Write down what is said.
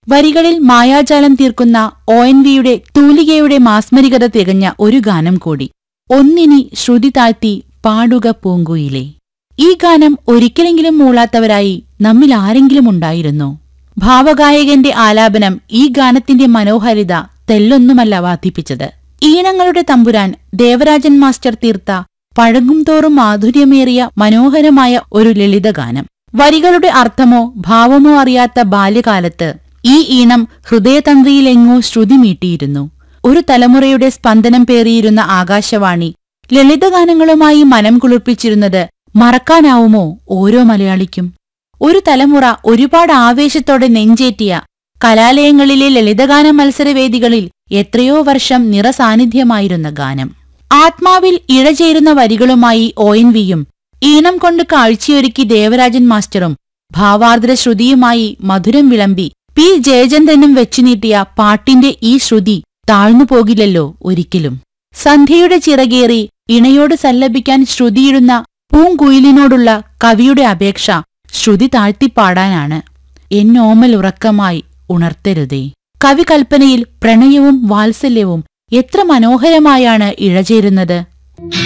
വരികളിൽ മായാജാലം തീർക്കുന്ന O N വിയുടെ തൂലികയുടെ മാസ്മരികത തികഞ്ഞ ഒരു ഗാനം കൂടി ഒന്നിനി ശ്രുതി താഴ്ത്തി പാടുക പൂങ്കുയിലേ ഈ ഗാനം ഒരിക്കലെങ്കിലും മൂളാത്തവരായി നമ്മിൽ ആരെങ്കിലും ഉണ്ടായിരുന്നോ ഭാവഗായകന്റെ ആലാപനം ഈ ഗാനത്തിന്റെ മനോഹാരിത തെല്ലൊന്നുമല്ല വാധിപ്പിച്ചത് ഈണങ്ങളുടെ തമ്പുരാൻ ദേവരാജൻ മാസ്റ്റർ തീർത്ത പഴകും തോറും മാധുര്യമേറിയ മനോഹരമായ ഒരു ലളിതഗാനം വരികളുടെ അർത്ഥമോ ഭാവമോ അറിയാത്ത ബാല്യകാലത്ത് ഈ ഈണം ഹൃദയതന്ത്രിയിലെങ്ങോ ശ്രുതി മീട്ടിയിരുന്നു ഒരു തലമുറയുടെ സ്പന്ദനം പേറിയിരുന്ന ആകാശവാണി ലളിതഗാനങ്ങളുമായി മനം കുളിർപ്പിച്ചിരുന്നത് മറക്കാനാവുമോ ഓരോ മലയാളിക്കും ഒരു തലമുറ ഒരുപാട് ആവേശത്തോടെ നെഞ്ചേറ്റിയ കലാലയങ്ങളിലെ ലളിതഗാന മത്സരവേദികളിൽ എത്രയോ വർഷം നിറസാന്നിധ്യമായിരുന്ന ഗാനം ആത്മാവിൽ ഇഴചേരുന്ന വരികളുമായി ഒ എൻ വിയും ഈണം കൊണ്ട് കാഴ്ചയൊരുക്കി ദേവരാജൻ മാസ്റ്ററും ഭാവാർദ്ര ശ്രുതിയുമായി മധുരം വിളമ്പി പി ജയചന്ദ്രനും വെച്ചുനീട്ടിയ പാട്ടിന്റെ ഈ ശ്രുതി താഴ്ന്നു പോകില്ലല്ലോ ഒരിക്കലും സന്ധ്യയുടെ ചിറകേറി ഇണയോട് സല്ലപിക്കാൻ ശ്രുതിയിടുന്ന പൂങ്കുയിലിനോടുള്ള കവിയുടെ അപേക്ഷ ശ്രുതി താഴ്ത്തിപ്പാടാനാണ് എന്നോമൽ ഉറക്കമായി ഉണർത്തരുതേ കവി കൽപ്പനയിൽ പ്രണയവും വാത്സല്യവും എത്ര മനോഹരമായാണ് ഇഴചേരുന്നത്